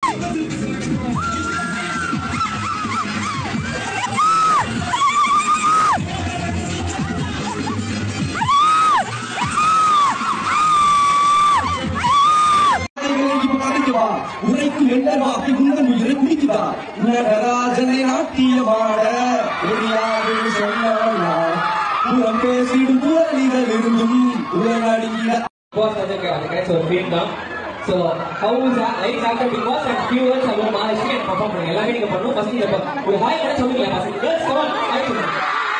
பாதிக்குவா உரைக்கும் என்ற வாக்கு உங்கள் உயிரை குடிக்குதா நடராஜனை நாட்டியமாட ஒளியாது சொன்னா புறம் பேசிடும் புறணிகள் இருந்தும் உலகடியிட Boss வந்து அந்த கிடைச்ச ஒரு ஃபீல் தான் so how like after Bigg Boss and few words about Mahalakshmi and perform பண்ணுங்க எல்லாமே நீங்க பண்ணணும் ஃபர்ஸ்ட் நீங்க ஒரு ஹாய் கூட சொல்லுங்க ஃபர்ஸ்ட் கேர்ள்ஸ் கமான் ஹாய் சொல்லுங்க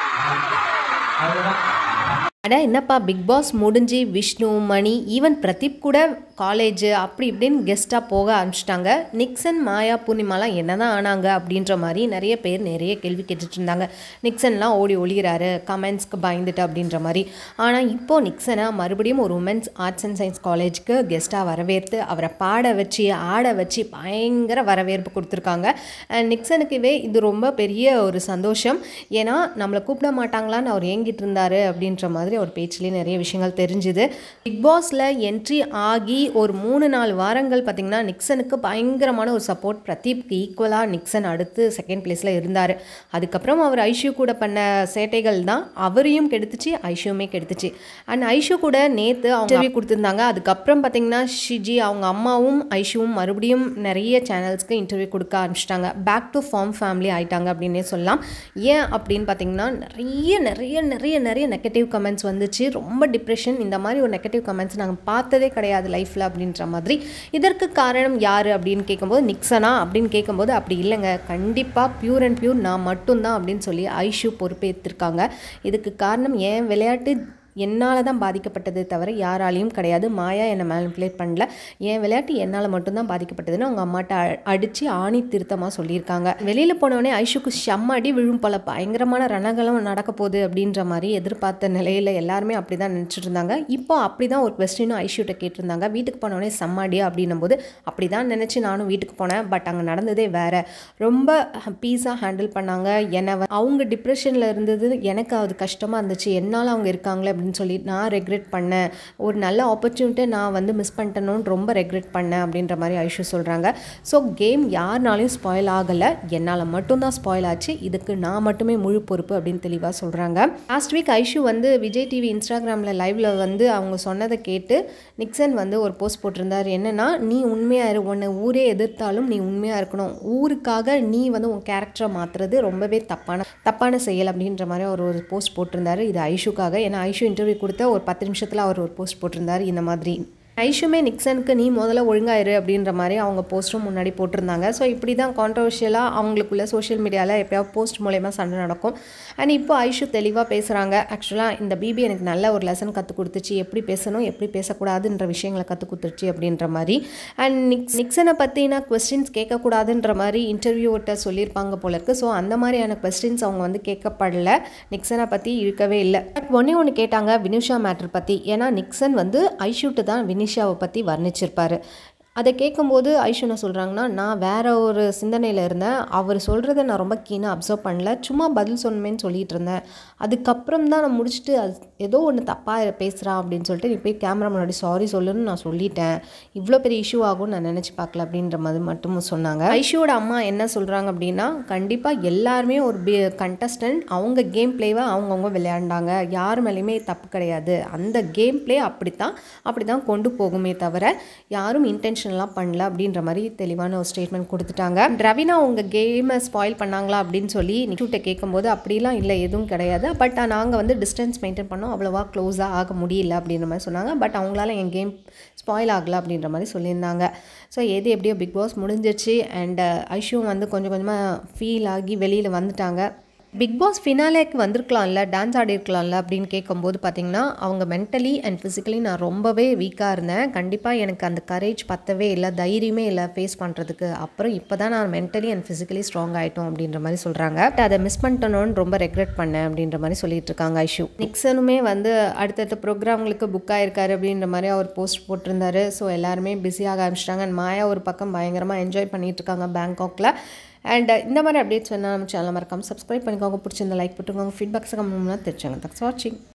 அவ்வளவுதான் அட என்னப்பா பிக் பாஸ் முடிஞ்சு விஷ்ணு மணி ஈவன் பிரதீப் கூட காலேஜ் அப்படி இப்படின்னு கெஸ்ட்டாக போக ஆரம்பிச்சிட்டாங்க நிக்சன் மாயா பூர்ணிமாலாம் என்ன தான் ஆனாங்க அப்படின்ற மாதிரி நிறைய பேர் நிறைய கேள்வி கேட்டுட்டு இருந்தாங்க நிக்சன்லாம் ஓடி ஒளிகிறாரு கமெண்ட்ஸ்க்கு பயந்துட்டு அப்படின்ற மாதிரி ஆனால் இப்போது நிக்சனை மறுபடியும் ஒரு உமன்ஸ் ஆர்ட்ஸ் அண்ட் சயின்ஸ் காலேஜ்க்கு கெஸ்ட்டாக வரவேற்று அவரை பாட வச்சு ஆட வச்சு பயங்கர வரவேற்பு கொடுத்துருக்காங்க அண்ட் நிக்சனுக்குவே இது ரொம்ப பெரிய ஒரு சந்தோஷம் ஏன்னா நம்மளை கூப்பிட மாட்டாங்களான்னு அவர் ஏங்கிட்டு இருந்தாரு அப்படின்ற மாதிரி அவர் பேச்சிலே நிறைய விஷயங்கள் தெரிஞ்சுது பிக் பாஸில் என்ட்ரி ஆகி ஒரு மூணு நாலு வாரங்கள் பார்த்திங்கன்னா நிக்சனுக்கு பயங்கரமான ஒரு சப்போர்ட் பிரதீப்க்கு ஈக்குவலாக நிக்சன் அடுத்து செகண்ட் பிளேஸில் இருந்தார் அதுக்கப்புறம் அவர் ஐஷு கூட பண்ண சேட்டைகள் தான் அவரையும் கெடுத்துச்சு ஐஷுவுமே கெடுத்துச்சு அண்ட் ஐஷு கூட நேற்று அவங்க இன்டர்வியூ கொடுத்துருந்தாங்க அதுக்கப்புறம் பார்த்திங்கன்னா ஷிஜி அவங்க அம்மாவும் ஐஷுவும் மறுபடியும் நிறைய சேனல்ஸ்க்கு இன்டர்வியூ கொடுக்க ஆரம்பிச்சிட்டாங்க பேக் டு ஃபார்ம் ஃபேமிலி ஆயிட்டாங்க அப்படின்னே சொல்லலாம் ஏன் அப்படின்னு பார்த்தீங்கன்னா நிறைய நிறைய நிறைய நிறைய நெகட்டிவ் கமெண்ட்ஸ் வந்துச்சு ரொம்ப டிப்ரெஷன் இந்த மாதிரி ஒரு நெகட்டிவ் கமெண்ட்ஸ் நாங்கள் பார்த்ததே கிடையாது லைஃப்பில் அப்படின்ற மாதிரி இதற்கு காரணம் யார் அப்படின்னு கேட்கும்போது நிக்சனா அப்படின்னு கேட்கும்போது அப்படி இல்லைங்க கண்டிப்பாக பியூர் அண்ட் பியூர் நான் மட்டும்தான் அப்படின்னு சொல்லி ஐஷு பொறுப்பேற்றிருக்காங்க இதுக்கு காரணம் ஏன் விளையாட்டு என்னால் தான் பாதிக்கப்பட்டதே தவிர யாராலையும் கிடையாது மாயா என்னை மேனிப்புலேட் பண்ணல என் விளையாட்டு என்னால் மட்டும்தான் பாதிக்கப்பட்டதுன்னு அவங்க அம்மாட்ட அ- அடிச்சு ஆணி திருத்தமாக சொல்லியிருக்காங்க வெளியில் போனவொடனே ஐஷுக்கு செம்ம அடி விழும் போல பயங்கரமான ரணங்களும் நடக்க போகுது அப்படின்ற மாதிரி எதிர்பார்த்த நிலையில் எல்லாருமே அப்படி தான் நினச்சிட்டு இருந்தாங்க இப்போ அப்படி தான் ஒரு கொஸ்டினும் ஐஷுட்ட கேட்டிருந்தாங்க வீட்டுக்கு போனவொடனே செம்ம அடி அப்படின்னும் போது அப்படி தான் நினச்சி நானும் வீட்டுக்கு போனேன் பட் அங்கே நடந்ததே வேற ரொம்ப பீஸாக ஹேண்டில் பண்ணாங்க என்னை வ- அவங்க டிப்ரெஷனில் இருந்தது எனக்கு அது கஷ்டமாக இருந்துச்சு என்னால் அவங்க இருக்காங்களே அப்படின்னு சொல்லி நான் ரெக்ரெட் பண்ணேன் ஒரு நல்ல ஆப்பர்ச்சுனிட்டியை நான் வந்து மிஸ் பண்ணிட்டேனோன்னு ரொம்ப ரெக்ரெட் பண்ணேன் அப்படின்ற மாதிரி ஐஷு சொல்கிறாங்க ஸோ கேம் யாருனாலையும் ஸ்பாயில் ஆகலை என்னால் மட்டும்தான் ஸ்பாயில் ஆச்சு இதுக்கு நான் மட்டுமே முழு பொறுப்பு அப்படின்னு தெளிவாக சொல்கிறாங்க லாஸ்ட் வீக் ஐஷு வந்து விஜய் டிவி இன்ஸ்டாகிராமில் லைவில் வந்து அவங்க சொன்னதை கேட்டு நிக்சன் வந்து ஒரு போஸ்ட் போட்டிருந்தார் என்னன்னா நீ உண்மையாக இரு உன்னை ஊரே எதிர்த்தாலும் நீ உண்மையாக இருக்கணும் ஊருக்காக நீ வந்து உன் கேரக்டரை மாற்றுறது ரொம்பவே தப்பான தப்பான செயல் அப்படின்ற மாதிரி அவர் ஒரு போஸ்ட் போட்டிருந்தாரு இது ஐஷுக்காக ஏன்னா ஐஷு இன்டர்வியூ கொடுத்த ஒரு பத்து நிமிஷத்தில் அவர் ஒரு போஸ்ட் போட்டிருந்தாரு இந்த மாதிரி ஐஷுமே நிக்சனுக்கு நீ முதல்ல ஒழுங்காயிரு அப்படின்ற மாதிரி அவங்க போஸ்ட்டும் முன்னாடி போட்டிருந்தாங்க ஸோ இப்படி தான் கான்ட்ரவர்ஷியலாக அவங்களுக்குள்ள சோஷியல் மீடியாவில் எப்பயாவது போஸ்ட் மூலயமா சண்டை நடக்கும் அண்ட் இப்போ ஐஷு தெளிவாக பேசுகிறாங்க ஆக்சுவலாக இந்த பிபி எனக்கு நல்ல ஒரு லெசன் கற்றுக் கொடுத்துச்சு எப்படி பேசணும் எப்படி பேசக்கூடாதுன்ற விஷயங்களை கற்றுக் கொடுத்துருச்சு அப்படின்ற மாதிரி அண்ட் நிக்ஸ் நிக்சனை பற்றின கொஸ்டின்ஸ் கேட்கக்கூடாதுன்ற மாதிரி இன்டர்வியூட்ட சொல்லியிருப்பாங்க போல இருக்கு ஸோ அந்த மாதிரியான கொஸ்டின்ஸ் அவங்க வந்து கேட்கப்படல நிக்சனை பற்றி இருக்கவே இல்லை பட் ஒன்றே ஒன்று கேட்டாங்க வினுஷா மேட்ரு பற்றி ஏன்னா நிக்சன் வந்து ஐஷூட்டு தான் வினிஷாவை பற்றி வர்ணிச்சிருப்பாரு அதை கேட்கும்போது ஐஷு என்ன சொல்கிறாங்கன்னா நான் வேற ஒரு சிந்தனையில் இருந்தேன் அவர் சொல்கிறத நான் ரொம்ப கீனாக அப்சர்வ் பண்ணல சும்மா பதில் சொன்னமேன்னு சொல்லிட்டு இருந்தேன் அதுக்கப்புறம் தான் நான் முடிச்சுட்டு அது ஏதோ ஒன்று தப்பாக பேசுகிறான் அப்படின்னு சொல்லிட்டு நீ போய் கேமரா முன்னாடி சாரி சொல்லுன்னு நான் சொல்லிட்டேன் இவ்வளோ பெரிய இஷ்யூ ஆகும்னு நான் நினச்சி பார்க்கல அப்படின்ற மாதிரி மட்டும் சொன்னாங்க ஐஷுவோட அம்மா என்ன சொல்கிறாங்க அப்படின்னா கண்டிப்பாக எல்லாருமே ஒரு கண்டஸ்டன்ட் அவங்க கேம் பிளேவை அவங்கவுங்க விளையாண்டாங்க யார் மேலேயுமே தப்பு கிடையாது அந்த கேம் பிளே அப்படி தான் அப்படி தான் கொண்டு போகுமே தவிர யாரும் இன்டென்ஷனலாக பண்ணல அப்படின்ற மாதிரி தெளிவான ஒரு ஸ்டேட்மெண்ட் கொடுத்துட்டாங்க ரவினா உங்கள் கேமை ஸ்பாயில் பண்ணாங்களா அப்படின்னு சொல்லி நிச்சூட்டை கேட்கும்போது அப்படிலாம் இல்லை எதுவும் கிடையாது பட் நாங்கள் வந்து டிஸ்டன்ஸ் மெயின்டைன் பண்ணோம் அவ்வளோவா க்ளோஸாக ஆக முடியல அப்படின்ற மாதிரி சொன்னாங்க பட் அவங்களால என் கேம் ஸ்பாயில் ஆகலை அப்படின்ற மாதிரி சொல்லியிருந்தாங்க ஸோ எது எப்படியோ பிக் பாஸ் முடிஞ்சிருச்சு அண்ட் ஐஷுவும் வந்து கொஞ்சம் கொஞ்சமாக ஃபீல் ஆகி வெளியில் வந்துட்டாங்க பிக் பாஸ் ஃபினாலேக்கு வந்திருக்கலாம்ல டான்ஸ் ஆடிருக்கலாம்ல அப்படின்னு கேட்கும்போது பார்த்தீங்கன்னா அவங்க மென்டலி அண்ட் ஃபிசிக்கலி நான் ரொம்பவே வீக்காக இருந்தேன் கண்டிப்பாக எனக்கு அந்த கரேஜ் பத்தவே இல்லை தைரியமே இல்லை ஃபேஸ் பண்ணுறதுக்கு அப்புறம் இப்போ தான் நான் மென்டலி அண்ட் ஃபிசிக்கலி ஸ்ட்ராங் ஆகிட்டோம் அப்படின்ற மாதிரி சொல்கிறாங்க பட் அதை மிஸ் பண்ணிட்டணும்னு ரொம்ப ரெக்ரெட் பண்ணேன் அப்படின்ற மாதிரி சொல்லிட்டு இருக்காங்க ஐஷு நிக்சனுமே வந்து அடுத்தடுத்த ப்ரோக்ராம்களுக்கு புக் ஆயிருக்காரு அப்படின்ற மாதிரி அவர் போஸ்ட் போட்டிருந்தாரு ஸோ எல்லாருமே பிஸியாக ஆரம்பிச்சிட்டாங்க அண்ட் மாயா ஒரு பக்கம் பயங்கரமாக என்ஜாய் பண்ணிட்டு இருக்காங்க பேங்காக்ல அண்ட் இந்த மாதிரி அப்டேட்ஸ் வேணால் நம்ம சேனல் மறக்காமல் சப்ஸ்கிரைப் பண்ணிக்கோங்க பிடிச்சிருந்த லைக் போட்டுக்கோங்க ஃபீட்பேக்ஸ் கம்மி தெரிஞ்சுங்க தக்ஸ் வாட்சிங்